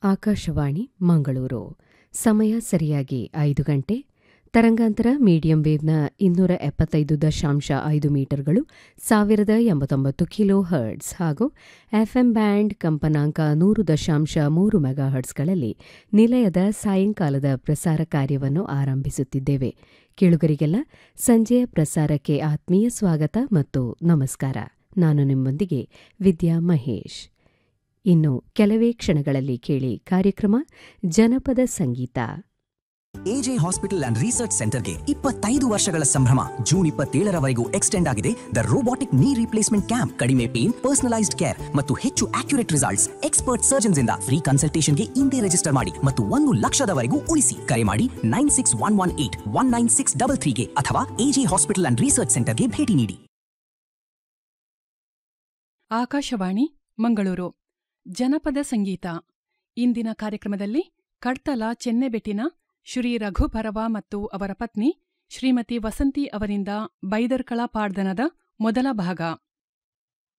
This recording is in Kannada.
ಆಕಾಶವಾಣಿ ಮಂಗಳೂರು ಸಮಯ ಸರಿಯಾಗಿ ಐದು ಗಂಟೆ ತರಂಗಾಂತರ ಮೀಡಿಯಂ ವೇವ್ನ ಇನ್ನೂರ ಎಪ್ಪತ್ತೈದು ದಶಾಂಶ ಐದು ಮೀಟರ್ಗಳು ಸಾವಿರದ ಎಂಬತ್ತೊಂಬತ್ತು ಕಿಲೋ ಹರ್ಟ್ಸ್ ಹಾಗೂ ಎಫ್ಎಂ ಬ್ಯಾಂಡ್ ಕಂಪನಾಂಕ ನೂರು ದಶಾಂಶ ಮೂರು ಮೆಗಾಹರ್ಟ್ಸ್ಗಳಲ್ಲಿ ನಿಲಯದ ಸಾಯಂಕಾಲದ ಪ್ರಸಾರ ಕಾರ್ಯವನ್ನು ಆರಂಭಿಸುತ್ತಿದ್ದೇವೆ ಕೇಳುಗರಿಗೆಲ್ಲ ಸಂಜೆಯ ಪ್ರಸಾರಕ್ಕೆ ಆತ್ಮೀಯ ಸ್ವಾಗತ ಮತ್ತು ನಮಸ್ಕಾರ ನಾನು ನಿಮ್ಮೊಂದಿಗೆ ವಿದ್ಯಾ ಮಹೇಶ್ ಇನ್ನು ಕೆಲವೇ ಕ್ಷಣಗಳಲ್ಲಿ ಕೇಳಿ ಕಾರ್ಯಕ್ರಮ ಜನಪದ ಸಂಗೀತ ಎಜೆ ಹಾಸ್ಪಿಟಲ್ ಅಂಡ್ ರಿಸರ್ಚ್ ಸೆಂಟರ್ಗೆ ಇಪ್ಪತ್ತೈದು ವರ್ಷಗಳ ಸಂಭ್ರಮ ಜೂನ್ ಇಪ್ಪತ್ತೇಳರವರೆಗೂ ಎಕ್ಸ್ಟೆಂಡ್ ಆಗಿದೆ the robotic knee replacement camp ಕಡಿಮೆ ಪೇನ್ ಪರ್ಸನಲೈಸ್ಡ್ ಕೇರ್ ಮತ್ತು ಹೆಚ್ಚು ಅಕ್ಯುರೇಟ್ ರಿಸಲ್ಟ್ಸ್ ಎಕ್ಸ್ಪರ್ಟ್ ಸರ್ಜನ್ಸ್ ಇಂದ ಫ್ರೀ ಕನ್ಸಲ್ಟೇಷನ್ಗೆ ಇಂದೇ ರಿಜಿಸ್ಟರ್ ಮಾಡಿ ಮತ್ತು ಒಂದು ಲಕ್ಷದವರೆಗೂ ಉಳಿಸಿ ಕರೆ ಮಾಡಿ nine six one one eight one nine six double ತ್ರೀಗೆ ಅಥವಾ ಎಜೆ ಹಾಸ್ಪಿಟಲ್ ಅಂಡ್ ರಿಸರ್ಚ್ ಸೆಂಟರ್ಗೆ ಭೇಟಿ ನೀಡಿ ಆಕಾಶವಾಣಿ ಮಂಗಳೂರು ಜನಪದ ಸಂಗೀತ ಇಂದಿನ ಕಾರ್ಯಕ್ರಮದಲ್ಲಿ ಕಡ್ತಲ ಚೆನ್ನೆಬೆಟ್ಟಿನ ಶ್ರೀ ರಘು ಭರವ ಮತ್ತು ಅವರ ಪತ್ನಿ ಶ್ರೀಮತಿ ವಸಂತಿ ಅವರಿಂದ ಬೈದರ್ಕಳ ಪಾಡ್ದನದ ಮೊದಲ ಭಾಗ